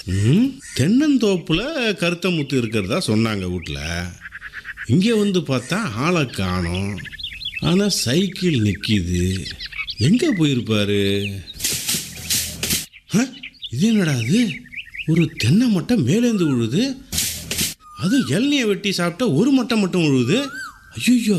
ம் தென்னந்தோப்புல கருத்த முத்து இருக்கிறதா சொன்னாங்க வீட்டில் இங்கே வந்து பார்த்தா ஆளை காணோம் ஆனால் சைக்கிள் நிற்கிது எங்கே போயிருப்பாரு ஆ, இது என்னடா அது ஒரு தென்னை மட்டை மேலேந்து விழுது அது இளநியை வெட்டி சாப்பிட்டா ஒரு மட்டை மட்டும் விழுது ஐயோ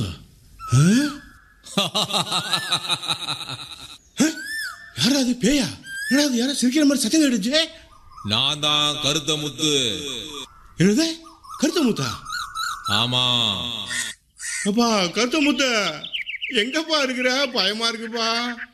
யாரா அது பேயா என்னடா அது யாரோ சிரிக்கிற மாதிரி சத்தம் கேட்டுச்சு நான் தான் கருத்த முத்து என்னது கருத்த முத்தா ஆமா அப்பா கருத்த முத்த எங்கப்பா இருக்கிற பயமா இருக்குப்பா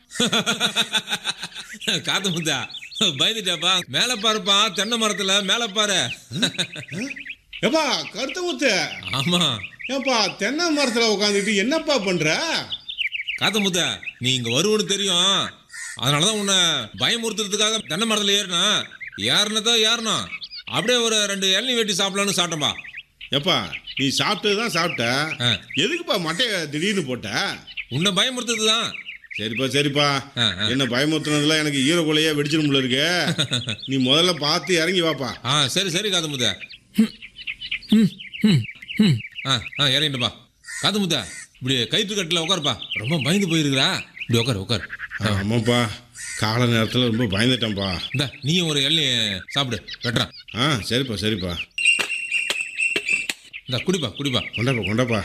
காத்த முத்தா பயந்துட்டாப்பா மேல பாருப்பா தென்னை மரத்துல மேல பாரு ஏப்பா கருத்த முத்த ஆமா ஏப்பா தென்னை மரத்துல உட்காந்துட்டு என்னப்பா பண்ற காத்த முத்தா நீ இங்க வருவன்னு தெரியும் அதனாலதான் உன்னை பயமுறுத்துறதுக்காக தென்னை மரத்துல ஏறினா ஏறினதோ ஏறணும் அப்படியே ஒரு ரெண்டு இளநீ வெட்டி சாப்பிடலாம்னு சாப்பிட்டோம்பா ஏப்பா நீ சாப்பிட்டது தான் சாப்பிட்ட ஆ. எதுக்குப்பா மட்டையை திடீர்னு போட்ட உன்னை பயமுறுத்துறது தான் சரிப்பா சரிப்பா ஆ, ஆ. என்ன பயமுறுத்துனதுல எனக்கு ஈரக்குலையே வெடிச்சிருமுல இருக்கு நீ முதல்ல பார்த்து இறங்கி வாப்பா ஆ சரி சரி காத்து முத்தா ஆ ஆ இறங்கிட்டுப்பா காத்து முத்தா இப்படி கயிற்று கட்டில் உட்காருப்பா ரொம்ப பயந்து போயிருக்கிறா இப்படி உட்காரு உட்காரு ஆமாப்பா கால நேரத்தில் ரொம்ப பயந்துட்டேன்ப்பா இந்த நீயும் ஒரு இளநீ சாப்பிடு வெட்டுறான் ஆ சரிப்பா சரிப்பா இந்த குடிப்பா குடிப்பா கொண்டாப்பா கொண்டாப்பா